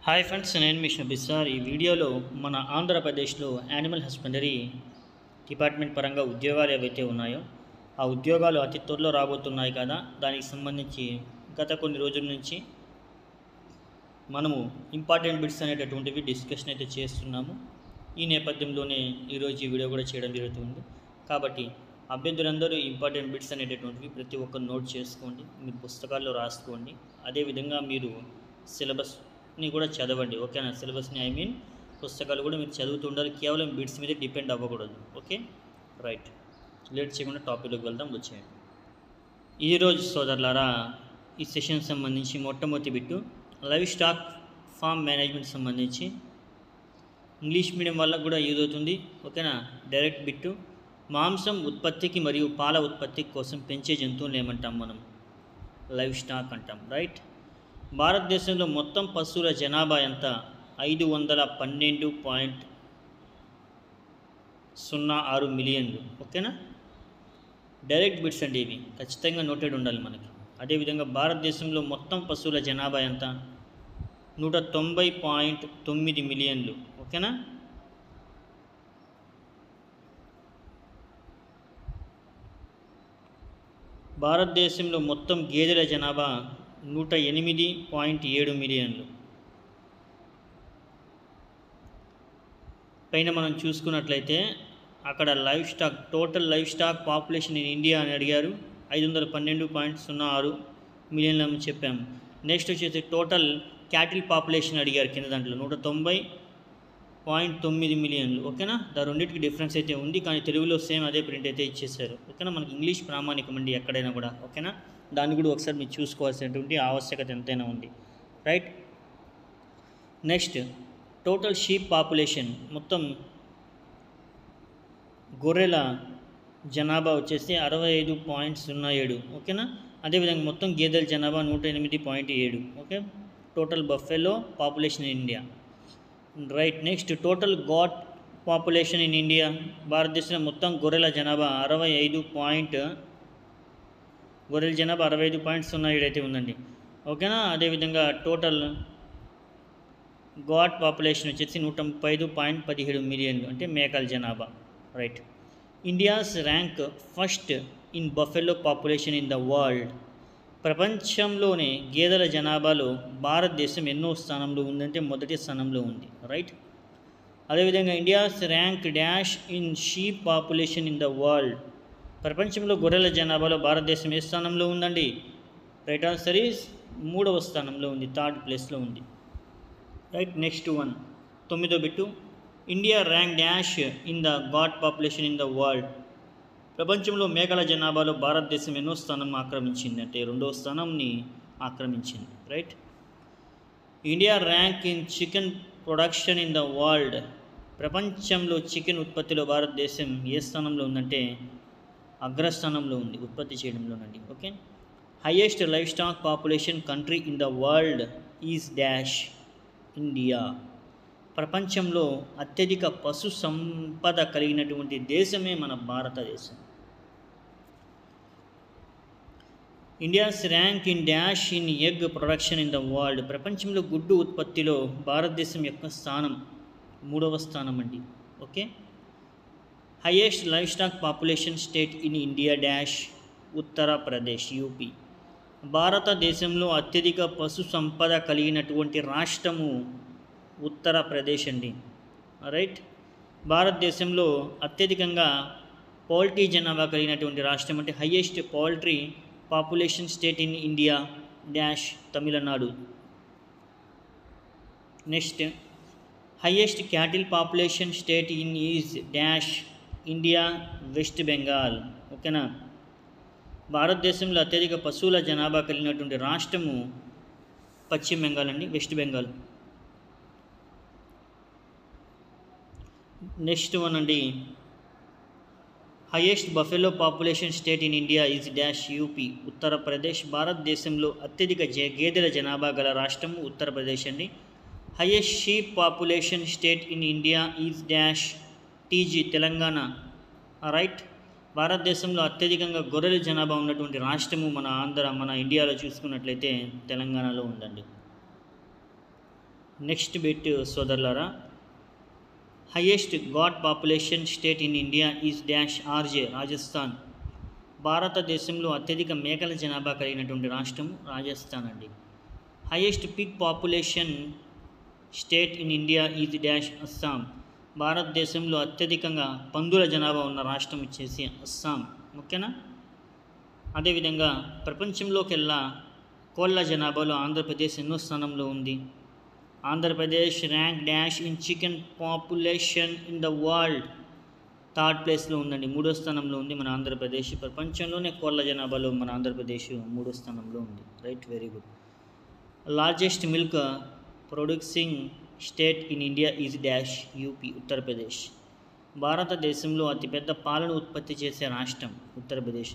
hi friends నేను మీ బిస్సార్ ఈ వీడియోలో మన ఆంధ్రప్రదేశ్లో యానిమల్ హస్బెండరీ డిపార్ట్మెంట్ పరంగా ఉద్యోగాలు ఏవైతే ఉన్నాయో ఆ ఉద్యోగాలు అతి త్వరలో రాబోతున్నాయి కదా దానికి సంబంధించి గత కొన్ని రోజుల నుంచి మనము ఇంపార్టెంట్ బిట్స్ అనేటటువంటివి డిస్కషన్ అయితే చేస్తున్నాము ఈ నేపథ్యంలోనే ఈరోజు ఈ వీడియో కూడా చేయడం జరుగుతుంది కాబట్టి అభ్యర్థులందరూ ఇంపార్టెంట్ బిట్స్ అనేటటువంటివి ప్రతి ఒక్కరు నోట్ చేసుకోండి మీ పుస్తకాల్లో రాసుకోండి అదేవిధంగా మీరు సిలబస్ని కూడా చదవండి ఓకేనా సిలబస్ని ఐ మీన్ పుస్తకాలు కూడా మీరు చదువుతూ ఉండాలి కేవలం బిట్స్ మీద డిపెండ్ అవ్వకూడదు ఓకే రైట్ లేట్ చేయకుండా టాపిక్లోకి వెళ్దాం వచ్చేయండి ఈరోజు సోదరులారా ఈ సెషన్ సంబంధించి మొట్టమొదటి bit livestock farm management సంబంధించి ఇంగ్లీష్ మీడియం వాళ్ళకు కూడా యూజ్ అవుతుంది ఓకేనా డైరెక్ట్ బిట్టు మాంసం ఉత్పత్తికి మరియు పాల ఉత్పత్తి కోసం పెంచే జంతువులు ఏమంటాం మనం లైవ్ స్టాక్ అంటాం రైట్ భారతదేశంలో మొత్తం పశువుల జనాభా ఎంత ఐదు వందల పన్నెండు పాయింట్ సున్నా ఆరు మిలియన్లు ఓకేనా డైరెక్ట్ బిట్స్ అండి ఇవి ఖచ్చితంగా నోటెడ్ ఉండాలి మనకి అదేవిధంగా భారతదేశంలో మొత్తం పశువుల జనాభా ఎంత నూట తొంభై పాయింట్ తొమ్మిది మిలియన్లు ఓకేనా భారతదేశంలో మొత్తం గేదెల జనాభా నూట ఎనిమిది పాయింట్ ఏడు మిలియన్లు పైన మనం చూసుకున్నట్లయితే అక్కడ livestock total livestock population in India అని అడిగారు ఐదు వందల పన్నెండు పాయింట్ సున్నా ఆరు మిలియన్లు అని చెప్పాము నెక్స్ట్ వచ్చేసి టోటల్ క్యాటిల్ పాపులేషన్ అడిగారు కింద దాంట్లో నూట తొంభై పాయింట్ తొమ్మిది మిలియన్లు ఓకేనా దా రెండింటికి డిఫరెన్స్ అయితే ఉంది కానీ తెలుగులో సేమ్ అదే ప్రింట్ అయితే ఇచ్చేసారు ఓకేనా మనకి ఇంగ్లీష్ ప్రామాణికం అండి ఎక్కడైనా కూడా ఓకేనా దాన్ని కూడా ఒకసారి మీరు చూసుకోవాల్సినటువంటి ఆవశ్యకత ఎంతైనా ఉంది right next total sheep population మొత్తం గొర్రెల జనాభా వచ్చేసి అరవై ఐదు పాయింట్ సున్నా ఏడు ఓకేనా అదేవిధంగా మొత్తం గేదెల జనాభా నూట ఎనిమిది పాయింట్ ఏడు okay total buffalo population in India right next total goat population in India భారతదేశంలో మొత్తం గొర్రెల జనాభా అరవై ఐదు పాయింట్ గొర్రెల జనాభా అరవై ఐదు పాయింట్ సున్నా ఏడు అయితే ఉందండి ఓకేనా అదేవిధంగా టోటల్ గాట్ పాపులేషన్ వచ్చేసి నూట ముప్పై ఐదు పాయింట్ పదిహేడు మిలియన్లు అంటే మేకల జనాభా right India's rank first in buffalo population in the world ప్రపంచంలోనే గేదెల జనాభాలో భారతదేశం ఎన్నో స్థానంలో ఉందంటే మొదటి స్థానంలో ఉంది రైట్ అదేవిధంగా India's rank dash in sheep population in the world ప్రపంచంలో గొర్రెల జనాభాలో భారతదేశం ఏ స్థానంలో ఉందండి రైట్ ఆన్సర్ ఈస్ మూడవ స్థానంలో ఉంది థర్డ్ ప్లేస్లో ఉంది రైట్ నెక్స్ట్ వన్ తొమ్మిదో bit India rank dash in the goat population in the world ప్రపంచంలో మేకల జనాభాలో భారతదేశం ఎన్నో స్థానం ఆక్రమించింది అంటే రెండవ స్థానంని ఆక్రమించింది right India rank in chicken production in the world ప్రపంచంలో చికెన్ ఉత్పత్తిలో భారతదేశం ఏ స్థానంలో ఉందంటే అగ్రస్థానంలో ఉంది ఉత్పత్తి చేయడంలోనండి okay highest livestock population country in the world is dash India ప్రపంచంలో అత్యధిక పశు సంపద కలిగినటువంటి దేశమే మన భారతదేశం India's rank in dash in egg production in the world ప్రపంచంలో గుడ్డు ఉత్పత్తిలో భారతదేశం యొక్క స్థానం మూడవ స్థానం అండి okay highest livestock population state in India dash Uttar Pradesh UP భారతదేశంలో అత్యధిక పశు సంపద కలిగినటువంటి రాష్ట్రము ఉత్తరప్రదేశ్ అండి రైట్ భారతదేశంలో అత్యధికంగా పౌల్ట్రీ జనాభా కలిగినటువంటి రాష్ట్రం అంటే highest poultry population state in India dash Tamil Nadu next highest cattle population state in is dash India West Bengal ఓకేనా భారతదేశంలో అత్యధిక పశువుల జనాభా కలిగినటువంటి రాష్ట్రము పశ్చిమ బెంగాల్ అండి వెస్ట్ బెంగాల్ నెక్స్ట్ వన్ అండి highest buffalo population state in India is dash UP Uttar Pradesh భారతదేశంలో అత్యధిక జ గేదెల జనాభా గల రాష్ట్రం ఉత్తరప్రదేశ్ అండి highest sheep population state in India is dash TG Telangana right భారతదేశంలో అత్యధికంగా గొర్రెల జనాభా ఉన్నటువంటి రాష్ట్రము మన ఆంధ్ర మన ఇండియాలో చూసుకున్నట్లయితే తెలంగాణలో ఉందండి నెక్స్ట్ బిట్ సోదరులారా highest goat population state in India is dash RJ Rajasthan భారతదేశంలో అత్యధిక మేకల జనాభా కలిగినటువంటి రాష్ట్రం రాజస్థాన్ అండి highest pig population state in India is dash Assam భారతదేశంలో అత్యధికంగా పందుల జనాభా ఉన్న రాష్ట్రం వచ్చేసి అస్సాం ఓకేనా అదేవిధంగా ప్రపంచంలోకెల్లా కోళ్ళ జనాభాలో ఆంధ్రప్రదేశ్ ఎన్నో స్థానంలో ఉంది Andhra Pradesh rank dash in chicken population in the world third ప్లేస్లో ఉందండి మూడో స్థానంలో ఉంది మన ఆంధ్రప్రదేశ్ ప్రపంచంలోనే కోళ్ళ జనాభాలో మన ఆంధ్రప్రదేశ్ మూడో స్థానంలో ఉంది right very good largest milk producing state in India is dash UP Uttar Pradesh భారతదేశంలో అతిపెద్ద పాలను ఉత్పత్తి చేసే రాష్ట్రం Uttar Pradesh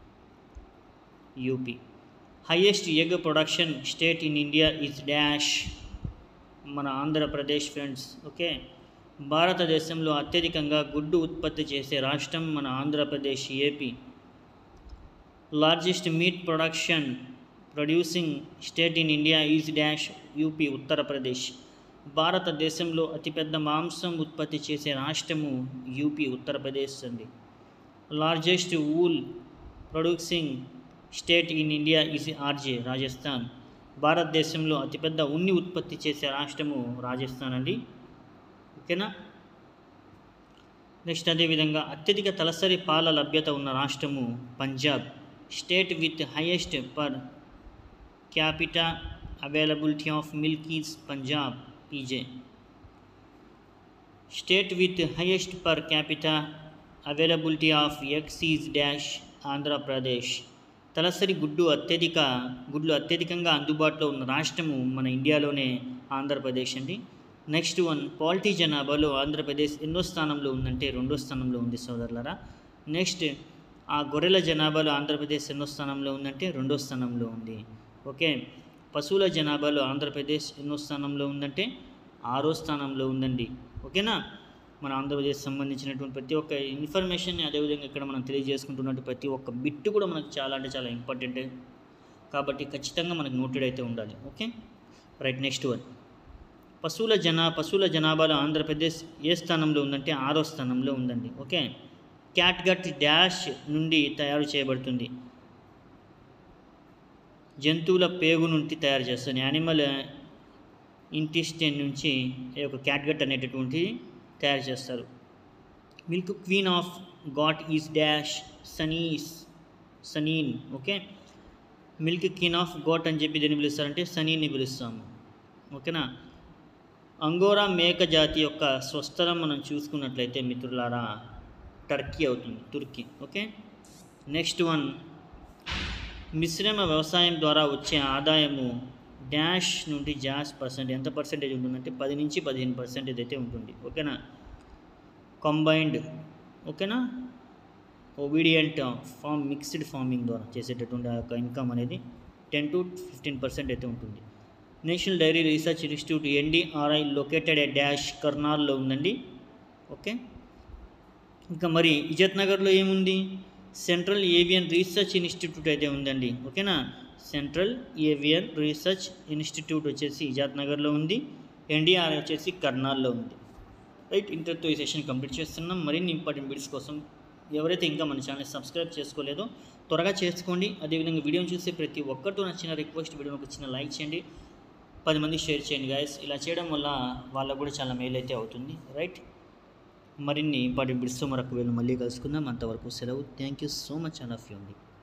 UP highest egg production state in India is dash మన ఆంధ్రప్రదేశ్ ఫ్రెండ్స్ ఓకే భారతదేశంలో అత్యధికంగా గుడ్డు ఉత్పత్తి చేసే రాష్ట్రం మన Andhra Pradesh AP largest meat production producing state in India is dash UP Uttar Pradesh భారతదేశంలో అతిపెద్ద మాంసం ఉత్పత్తి చేసే రాష్ట్రము యూపీ ఉత్తరప్రదేశ్ అండి largest wool producing state in India is RJ Rajasthan భారతదేశంలో అతిపెద్ద ఉన్ని ఉత్పత్తి చేసే రాష్ట్రము రాజస్థాన్ అండి ఓకేనా నెక్స్ట్ అదేవిధంగా అత్యధిక తలసరి పాల లభ్యత ఉన్న రాష్ట్రము Punjab state with highest per capita availability of milk is Punjab PJ state with highest per capita availability of eggs is dash Andhra Pradesh తలసరి గుడ్డు అత్యధిక గుడ్లు అత్యధికంగా అందుబాటులో ఉన్న రాష్ట్రము మన ఇండియాలోనే ఆంధ్రప్రదేశ్ అండి నెక్స్ట్ వన్ పాలిటీ జనాభాలో ఆంధ్రప్రదేశ్ ఎన్నో స్థానంలో ఉందంటే రెండో స్థానంలో ఉంది సోదరులరా నెక్స్ట్ ఆ గొర్రెల జనాభాలో ఆంధ్రప్రదేశ్ ఎన్నో స్థానంలో ఉందంటే రెండో స్థానంలో ఉంది ఓకే పశువుల జనాభాలో ఆంధ్రప్రదేశ్ ఎన్నో స్థానంలో ఉందంటే ఆరో స్థానంలో ఉందండి ఓకేనా మన ఆంధ్రప్రదేశ్ సంబంధించినటువంటి ప్రతి ఒక్క ఇన్ఫర్మేషన్ అదేవిధంగా ఇక్కడ మనం తెలియజేసుకుంటున్నట్టు ప్రతి ఒక్క బిట్ కూడా మనకు చాలా అంటే చాలా ఇంపార్టెంట్ కాబట్టి ఖచ్చితంగా మనకు నోటెడ్ అయితే ఉండాలి ఓకే రైట్ నెక్స్ట్ వన్ పశువుల జనా పశువుల జనాభాలో ఆంధ్రప్రదేశ్ ఏ స్థానంలో ఉందంటే ఆరో స్థానంలో ఉందండి ఓకే క్యాట్గట్ డాష్ నుండి తయారు చేయబడుతుంది జంతువుల పేగు నుండి తయారు చేస్తుంది యానిమల్ ఇంటిస్టెన్ నుంచి ఈ యొక్క క్యాట్గట్ అనేటటువంటి తయారు చేస్తారు milk queen of goat is dash సనీస్ Saanen okay milk queen of goat అని చెప్పి దేన్ని పిలుస్తారంటే సనీని పిలుస్తాము ఓకేనా అంగోరా మేక జాతి యొక్క స్వస్థలం మనం చూసుకున్నట్లయితే మిత్రులారా టర్కీ అవుతుంది తుర్కీ ఓకే నెక్స్ట్ వన్ మిశ్రమ వ్యవసాయం ద్వారా వచ్చే ఆదాయము డాష్ నుండి జాష్ పర్సెంట్ ఎంత పర్సెంటేజ్ ఉంటుందంటే పది నుంచి పదిహేను పర్సెంటేజ్ అయితే ఉంటుంది ఓకేనా కంబైన్డ్ ఓకేనా ఒబీడియంట్ ఫార్మ్ మిక్స్డ్ ఫార్మింగ్ ద్వారా చేసేటటువంటి ఆ యొక్క ఇన్కమ్ అనేది టెన్ టు ఫిఫ్టీన్ పర్సెంట్ అయితే ఉంటుంది National Dairy Research Institute NDRI located a dash కర్నాల్లో ఉందండి ఓకే ఇంకా మరి ఇజత్ నగర్లో ఏముంది సెంట్రల్ ఏవియన్ రీసెర్చ్ ఇన్స్టిట్యూట్ అయితే ఉందండి ఓకేనా సెంట్రల్ ఏవియన్ రీసెర్చ్ ఇన్స్టిట్యూట్ వచ్చేసి ఇజాత్ నగర్లో ఉంది ఎన్డీఆర్ వచ్చేసి కర్నాల్లో ఉంది రైట్ ఇంటర్తో ఈ సెషన్ కంప్లీట్ చేస్తున్నాం మరిన్ని ఇంపార్టెంట్ వీడియోస్ కోసం ఎవరైతే ఇంకా మన ఛానల్ సబ్స్క్రైబ్ చేసుకోలేదో త్వరగా చేసుకోండి అదేవిధంగా వీడియోని చూసే ప్రతి ఒక్కరితో నచ్చిన రిక్వెస్ట్ వీడియోని ఒక చిన్న లైక్ చేయండి పది మంది షేర్ చేయండి గాయస్ ఇలా చేయడం వల్ల వాళ్ళకు కూడా చాలా మేలు అయితే అవుతుంది రైట్ మరిన్ని ఇంపార్టెంట్ బిడ్స్తో మరొక వేళ మళ్ళీ కలుసుకుందాం అంతవరకు సెలవు thank you so much all of you అండి